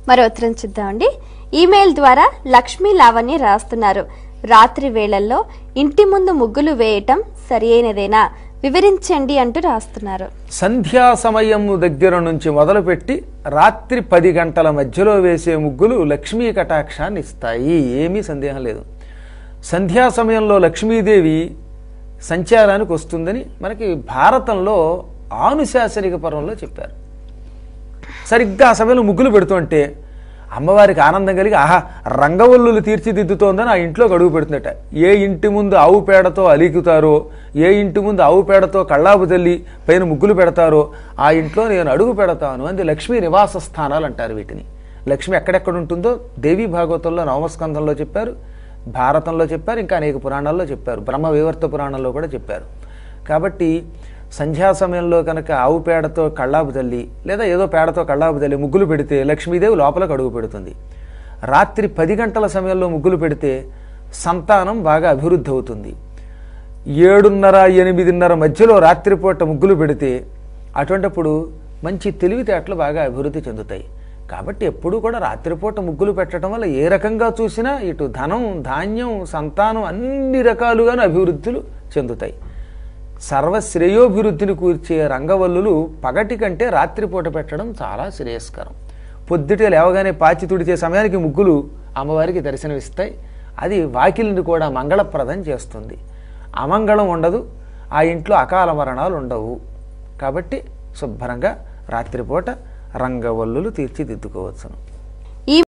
మరో ఉత్తరం చూద్దామండి ఈమెయిల్ ద్వారా లక్ష్మీ లావణ్య రాస్తున్నారు రాత్రి వేళల్లో ఇంటి ముందు ముగ్గులు వేయటం సరియైనదేనా వివరించండి అంటూ రాస్తున్నారు సంధ్యా సమయం దగ్గర నుంచి మొదలుపెట్టి రాత్రి పది గంటల మధ్యలో వేసే ముగ్గులు లక్ష్మీ కటాక్షాన్ని ఇస్తాయి ఏమీ సందేహం లేదు సంధ్యా సమయంలో లక్ష్మీదేవి సంచారానికి వస్తుందని మనకి భారతంలో ఆనుశాసనిక పర్వంలో చెప్పారు సరిగ్గా ఆ సమయంలో ముగ్గులు పెడుతుంటే అమ్మవారికి ఆనందం కలిగి ఆహా రంగవల్లులు తీర్చిదిద్దుతోందని ఆ ఇంట్లోకి అడుగు పెడుతుందట ఏ ఇంటి ముందు ఆవు పేడతో అలికుతారో ఏ ఇంటి ముందు ఆవు పేడతో కళ్ళాపు తల్లి పైన ముగ్గులు పెడతారో ఆ ఇంట్లో నేను అడుగు పెడతాను అంది లక్ష్మీ నివాస స్థానాలు అంటారు వీటిని లక్ష్మి ఎక్కడెక్కడ ఉంటుందో దేవీ భాగవతంలో నవమస్కంధంలో చెప్పారు భారతంలో చెప్పారు ఇంకా అనేక పురాణాల్లో చెప్పారు బ్రహ్మ వివర్త పురాణంలో కూడా చెప్పారు కాబట్టి సంధ్యా సమయంలో కనుక ఆవు పేడతో కళ్ళాపు తల్లి లేదా ఏదో పేడతో కళ్ళాపు తల్లి ముగ్గులు పెడితే లక్ష్మీదేవి లోపలకు అడుగు పెడుతుంది రాత్రి పది గంటల సమయంలో ముగ్గులు పెడితే సంతానం బాగా అభివృద్ధి అవుతుంది ఏడున్నర ఎనిమిదిన్నర మధ్యలో రాత్రిపూట ముగ్గులు పెడితే అటువంటప్పుడు మంచి తెలివితేటలు బాగా అభివృద్ధి చెందుతాయి కాబట్టి ఎప్పుడూ కూడా రాత్రిపూట ముగ్గులు పెట్టడం వల్ల ఏ రకంగా చూసినా ఇటు ధనం ధాన్యం సంతానం అన్ని రకాలుగాను అభివృద్ధులు చెందుతాయి సర్వశ్రేయోభివృద్ధిని కూర్చే రంగవల్లులు పగటి కంటే రాత్రిపూట పెట్టడం చాలా శ్రేయస్కరం పొద్దుటే లేవగానే పాచి తుడిచే సమయానికి ముగ్గులు అమ్మవారికి దర్శనమిస్తాయి అది వాకిలిని కూడా మంగళప్రదం చేస్తుంది అమంగళం ఉండదు ఆ ఇంట్లో అకాల మరణాలు ఉండవు కాబట్టి శుభ్రంగా రాత్రిపూట రంగవల్లులు తీర్చిదిద్దుకోవచ్చును